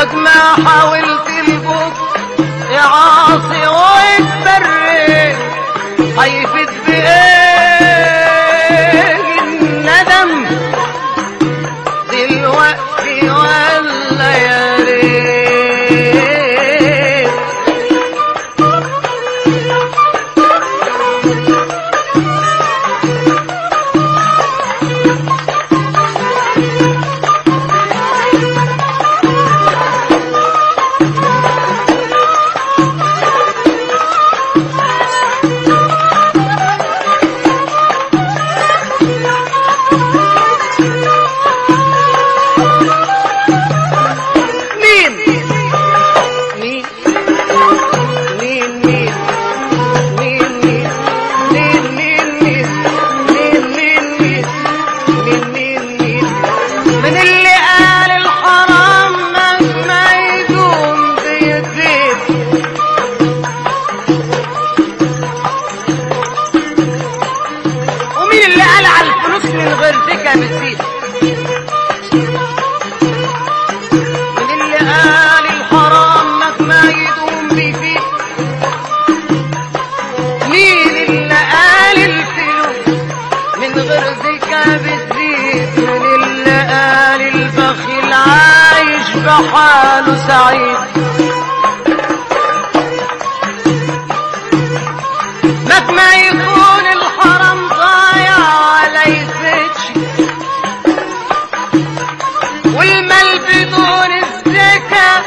مهما حاولت البوك يعاصي ويتبرر هيفيد بايه الندم دلوقتي ولا يا ريت مين مين مين مين مين مين مين مين مين مين مين مين مين مين مين من اللي قال الحرام مهما يدوم بيزيد ومين اللي قال على الفلوس من غير زكاة بتزيد من اللي قال الحرام مهما يدوم بيفيد مين اللي قال الفلوس من غير زكاة بتزيد من اللي قال البخيل عايش بحاله سعيد مهما يكون الحرام ضايع ولا يفتش والمال بدون الزكاة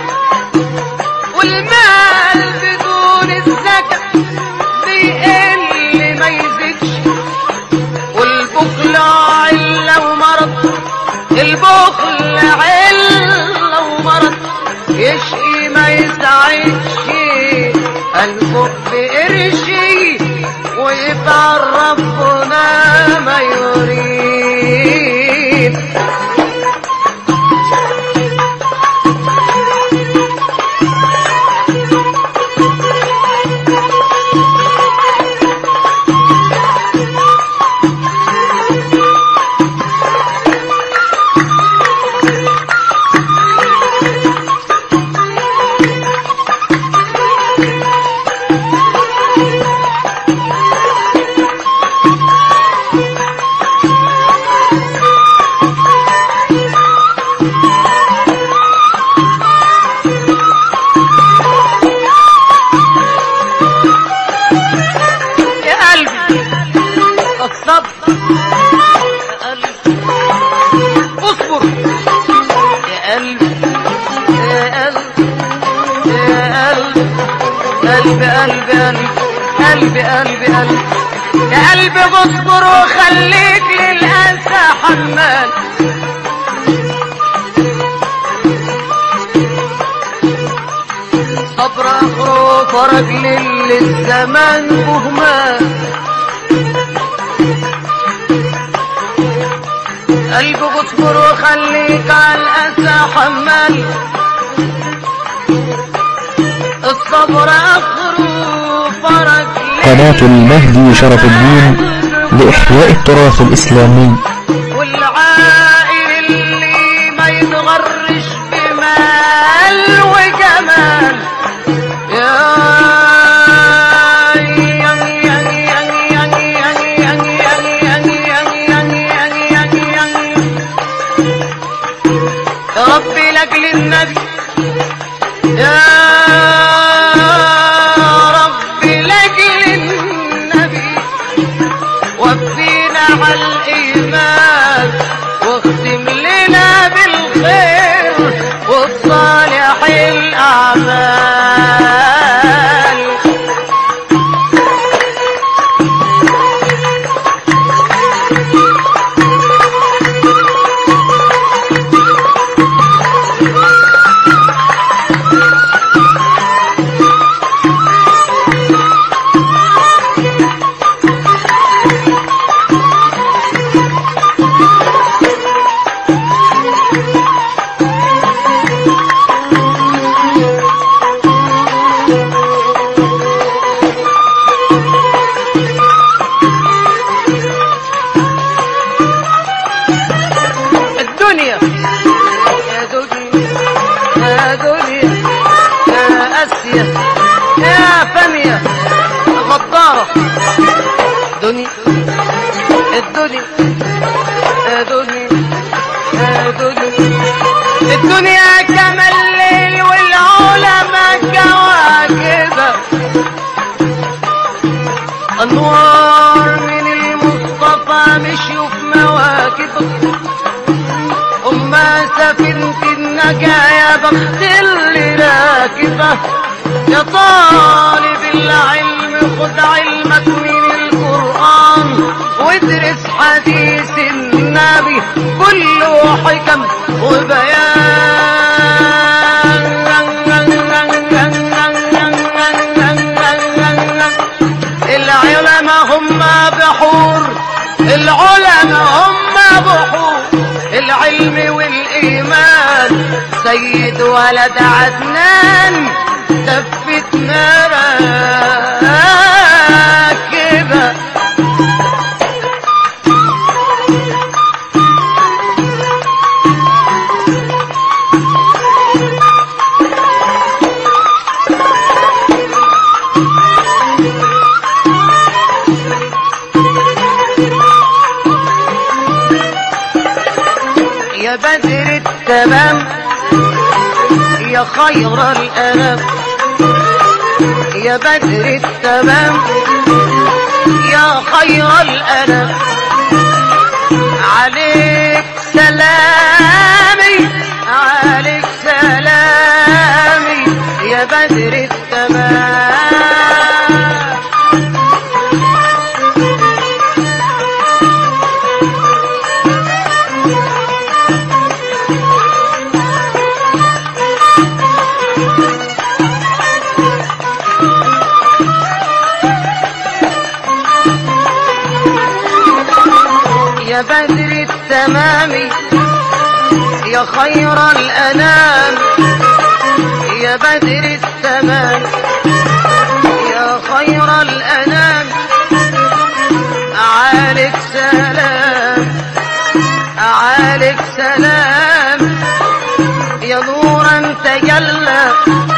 والمال بدون الزكاة بيقل ما يزيدش والبخل علة ومرض البخل علة ومرض يشقي ما يسعدش قلبه بقرشي ويبقى ربنا ما يريد يا قلبي الصبر يا قلبي اصبر يا قلبي يا قلبي يا قلبي قلبي قلبي قلبي قلبي قلبي يا قلبي اصبر وخليك للأسى حمال صبر اخره فرج للزمان مهمال قلبي اصبر وخليك على الأسى حمال الصبر اخره فرج قناة المهدي شرف الدين لإحياء التراث الإسلامي والعائل اللي ما يتغرش بمال وجمال يا يا ربي لاجل النبي يا ربي لاجل النبي وفينا على الإيمان واختم لنا بالخير والصالح الأعمال الدنيا يا دنيا الدنيا كما الليل والعلماء كواكبة أنوار من المصطفى مشيوا في مواكب أما سفينة النجاة يا بخت اللي راكبة يا طالب العلم خد علمك من القرآن وادرس حديث النبي كله حكم وبيان العلماء هم بحور العلماء هم بحور العلم والإيمان سيد ولد عدنان دفتنا راكبة يا بدر التمام يا خير الأنام يا بدر التمام يا خير الأنام عليك سلامي عليك سلامي يا بدر التمام يا بدر التمام يا خير الأنام يا بدر التمام يا خير الأنام عليك سلام عليك سلام يا نورا تجلى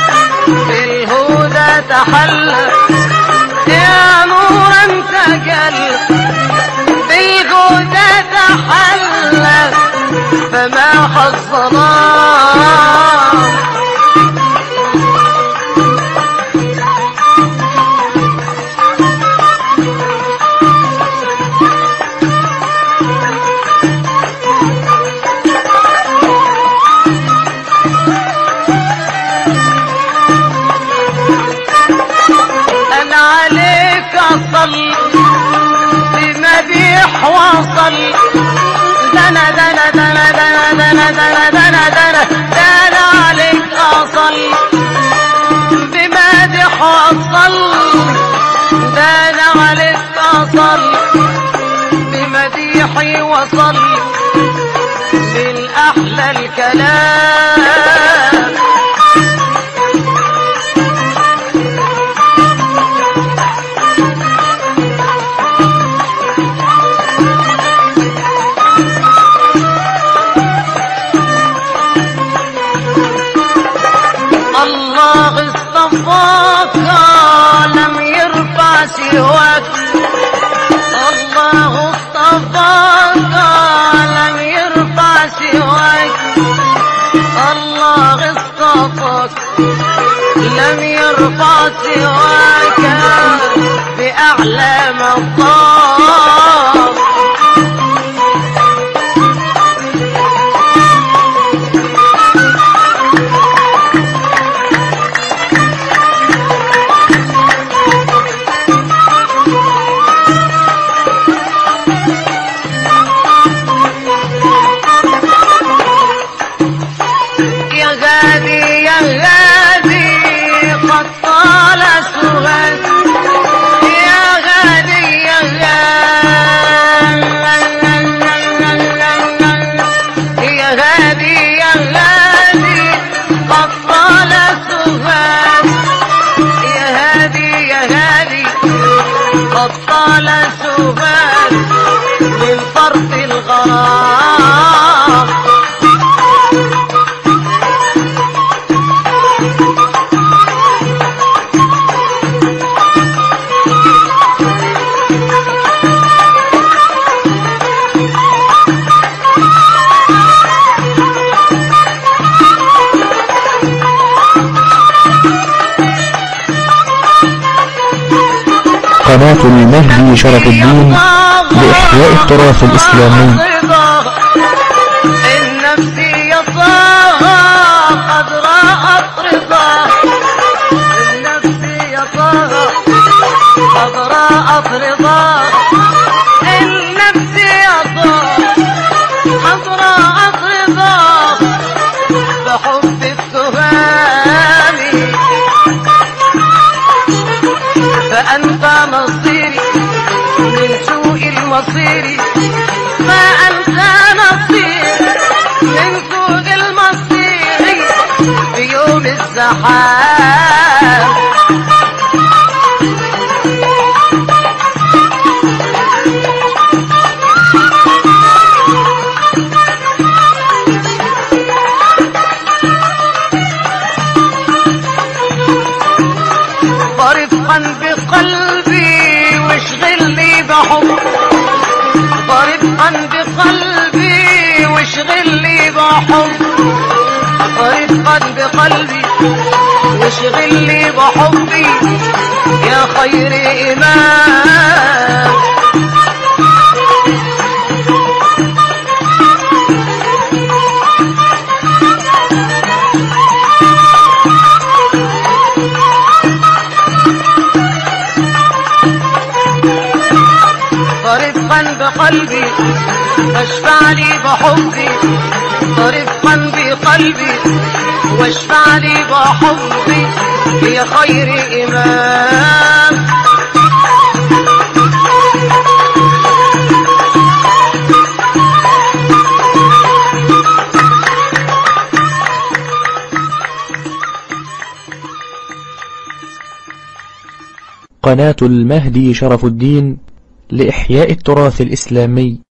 بالهدى تحلى يا نورا تجلى بالهدى تحلى فما حظنا أنا عليك أصل بمديح وصل دنا دنا دنا دنا دنا دنا دنا دنا دنا عليك أصل بمديح وصل دنا عليك أصل بمديحي وصل من أحلى الكلام الله اصطفاك لم يرفع سواك الله اصطفاك لم يرفع سواك الله اصطفاك لم يرفع سواك بأعلى مقام يا غادي يا غادي قد طال سغاد يا غادي يا قناة المهدي شرف الدين لإحياء التراث الإسلامي النفسية طه قد رأت رضا النفسية طه قد رأت رضا النفسية طه قد رأت رضا بحب التهامي فأنت نصيري من سوء المصير فأنت نصيري من سوء المصير في يوم الزحام فرفقا بقلبي واشغلني بحب فرفقا بقلبي واشغلني بحب فرفقا بقلبي واشغلني بحبي يا خير إمام فرفقا بقلبي اشفع لي بحبي فرفقا بقلبي واشفع لي بحبي يا خير إمام قناة المهدي شرف الدين لإحياء التراث الإسلامي